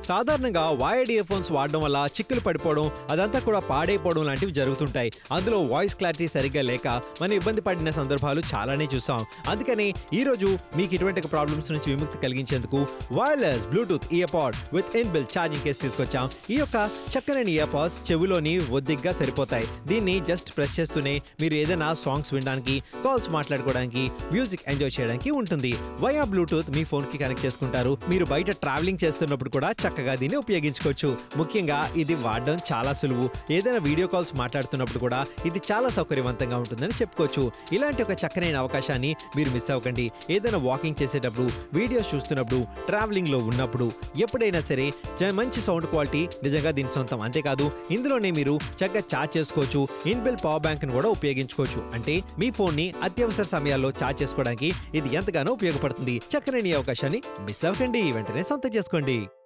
సాధారణంగా wired ear phones వాడడం వల్ల చిక్కులు పడిపోవడం అదంతా కూడా పాడైపోవడం లాంటివి జరుగుతుంటాయి అందులో వాయిస్ క్లారిటీ సరిగ్గా లేక మనం ఇబ్బంది పడిన సందర్భాలు చాలానే చూసాం అందుకని ఈ రోజు మీకు ఇటువంటి ప్రాబ్లమ్స్ నుంచి విముక్తి కలిగించేందుకు wireless Bluetooth ear pod with inbuilt charging case తీసుకొచ్చాం ఈ యొక్క చక్కని ఇయర్ పాడ్స్ చెవిలోని ఒద్దిగ్గా సరిపోతాయి దీన్ని జస్ట్ ప్రెస్ చేస్తూనే మీరు ఏదైనా సాంగ్స్ వినడానికి కాల్స్ మాట్లాడుకోవడానికి మ్యూజిక్ ఎంజాయ్ చేయడానికి ఉంటుంది వయా బ్లూటూత్ మీ ఫోన్ కి కనెక్ట్ చేసుకుంటారు మీరు బయట ట్రావెలింగ్ చేస్తున్నప్పుడు కూడా చక్కగా దీన్ని ఉపయోగించుకోవచ్చు ముఖ్యంగా ఇది వాడడం చాలా సులువు ఏదైనా వీడియో కాల్స్ మాట్లాడుతున్నప్పుడు కూడా ఇది చాలా సౌకర్యవంతంగా ఉంటుందని చెప్పుకోవచ్చు ఇలాంటి ఒక చక్కనైన అవకాశాన్ని మీరు మిస్ అవ్వకండి ఏదైనా వాకింగ్ చేసేటప్పుడు వీడియోస్ చూస్తున్నప్పుడు ట్రావెలింగ్ లో ఉన్నప్పుడు ఎప్పుడైనా సరే చ- మంచి సౌండ్ క్వాలిటీ నిజంగా దీని సొంతం అంతేకాదు ఇందులోనే మీరు చక్కగా ఛార్జ్ చేసుకోవచ్చు ఇన్బిల్ పవర్ బ్యాంక్ ను కూడా ఉపయోగించుకోవచ్చు అంటే మీ ఫోన్ ని అత్యవసర సమయాల్లో ఛార్జ్ చేసుకోవడానికి ఇది ఎంతగానో ఉపయోగపడుతుంది చక్కనైన ఈ అవకాశాన్ని మిస్ అవ్వకండి వెంటనే సొంతం చేసుకోండి